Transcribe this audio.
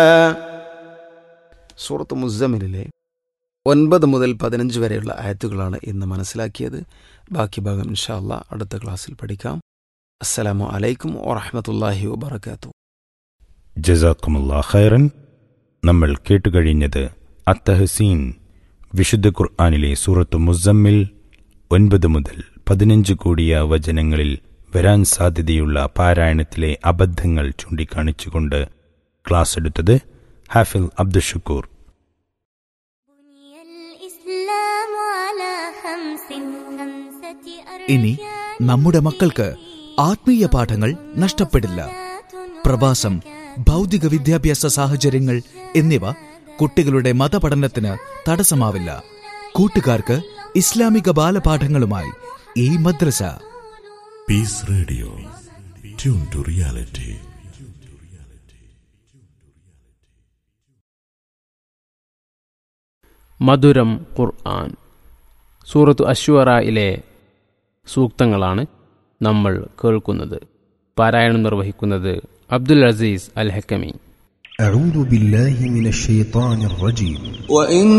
സൂറത്ത് മുസമിലിലെ ഒൻപത് മുതൽ പതിനഞ്ച് വരെയുള്ള ആയത്തുകളാണ് ഇന്ന് മനസ്സിലാക്കിയത് ബാക്കി ഭാഗം ഇൻഷാ അല്ലാ അടുത്ത ക്ലാസ്സിൽ പഠിക്കാം അസ്സലാമു അലൈക്കും വറഹമത്തല്ലാഹി വബർക്കാത്തു ജസാക്കുമുല്ലാ ഖൈറൻ നമ്മൾ കേട്ടുകഴിഞ്ഞത് അത്തഹസീൻ വിശുദ്ധ ഖുർആാനിലെ സൂറത്ത് മുസമ്മിൽ ഒൻപത് മുതൽ പതിനഞ്ച് കൂടിയ വചനങ്ങളിൽ വരാൻ സാധ്യതയുള്ള പാരായണത്തിലെ അബദ്ധങ്ങൾ ചൂണ്ടിക്കാണിച്ചുകൊണ്ട് ക്ലാസ് എടുത്തത് ഹാഫിൽ അബ്ദുഷക്കൂർ ഇനി നമ്മുടെ മക്കൾക്ക് ആത്മീയ പാഠങ്ങൾ നഷ്ടപ്പെടില്ല പ്രവാസം ഭൗതിക വിദ്യാഭ്യാസ സാഹചര്യങ്ങൾ എന്നിവ കുട്ടികളുടെ മതപഠനത്തിന് തടസ്സമാവില്ല കൂട്ടുകാർക്ക് ഇസ്ലാമിക ബാലപാഠങ്ങളുമായി ഈ മദ്രസ Peace Radio. Tune to reality. മധുരം ഖുർആൻ സൂറത്തു അശ്വറയിലെ സൂക്തങ്ങളാണ് നമ്മൾ കേൾക്കുന്നത് പാരായണം നിർവഹിക്കുന്നത് അബ്ദുൽ അസീസ് അൽ ഹക്കമി أعوذ بالله من الشيطان الرجيم وإن